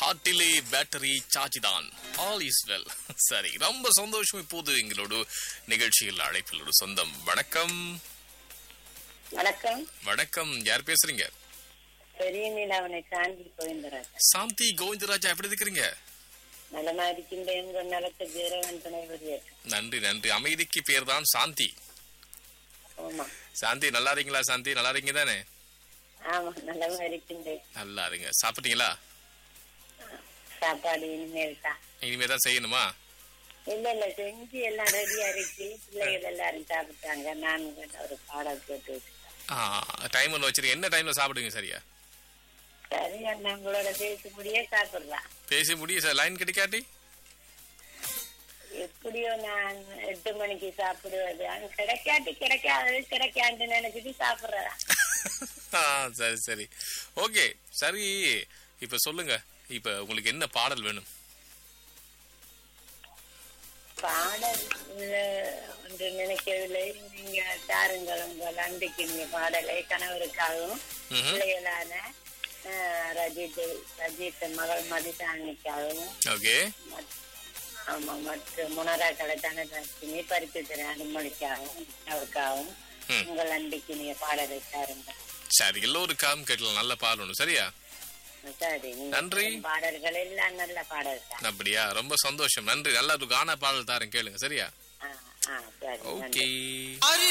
பாட்டிலே battery charge தான் all is well சரி ரொம்ப சந்தோஷம் இப்போது எங்களோட நிகழ்ச்சியில் அழைப்பில் ஒரு சொந்தம் வணக்கம் வணக்கம் வணக்கம் யார் பேசுறீங்க பெரிய நீலாவனை சாந்தி கோவிந்தராஜன் சாந்தி கோவிந்தராஜா எப்படி இருக்கிறீங்க நலமா இருக்கின்ற எங்க நலத்துக்கு இறைவன் துணை புரியட்டும் நன்றி நன்றி அமைதிக்கு பேர் தான் சாந்தி ஆமா சாந்தி நல்லா இருக்கீங்களா சாந்தி நல்லா இருக்கீங்க தானே ஆமா நலமா இருக்கின்றேன் நல்லா இருங்க சாப்பிட்டீங்களா சாப்பாடு இனிமேல் தான் இனிமே தான் செய்யணுமா இல்ல இல்ல செஞ்சு எல்லாம் ரெடியா இருக்கு பிள்ளைகள் எல்லாரும் சாப்பிட்டாங்க நான் ஒரு பாடம் கேட்டு வச்சுட்டேன் டைம் ஒன்று வச்சிருக்கேன் என்ன டைம்ல சாப்பிடுங்க சரியா சரி அண்ணா உங்களோட பேசி முடியே சாப்பிடுறான் பேசி முடிய சார் லைன் கிடைக்காட்டி எப்படியோ நான் எட்டு மணிக்கு சாப்பிடுவது அங்க கிடைக்காட்டி கிடைக்காதது கிடைக்காண்டு நினைச்சிட்டு சாப்பிடுறதா ஆ, சரி சரி ஓகே சரி இப்ப சொல்லுங்க இப்ப உங்களுக்கு என்ன பாடல் வேணும் பாடல் அஹ், ஒன்று நினைக்கவில்லை நீங்க தாருங்கள் உங்கள் அன்றைக்கு நீங்க பாடலை கணவருக்காகவும் ம்ஹும். பிள்ளைகளான அஹ், ரஜித் ரஜித் மகள் மதிசாணிக்காகவும் ஓகே மத்- ஆமா மற்ற முனரா கலைத்தான லட்சுமி பரிசு திரு அனுமதிக்காகவும் அவருக்காகவும் ம். உங்கள் அன்றைக்கு நீங்க பாடலை தாருங்கள் சரி எல்லோருக்காகவும் கேட்கலாம் நல்ல பாடல் ஒன்று சரியா சரி நீங்க நன்றி. பாடும் பாடல்கள் எல்லாம் நல்ல பாடல் தான் அப்படியா ரொம்ப சந்தோஷம் நன்றி நல்ல ஒரு கானா பாடல் தாரேன் கேளுங்க சரியா ஆ, ஆ, சரி நன்றி. ஓகே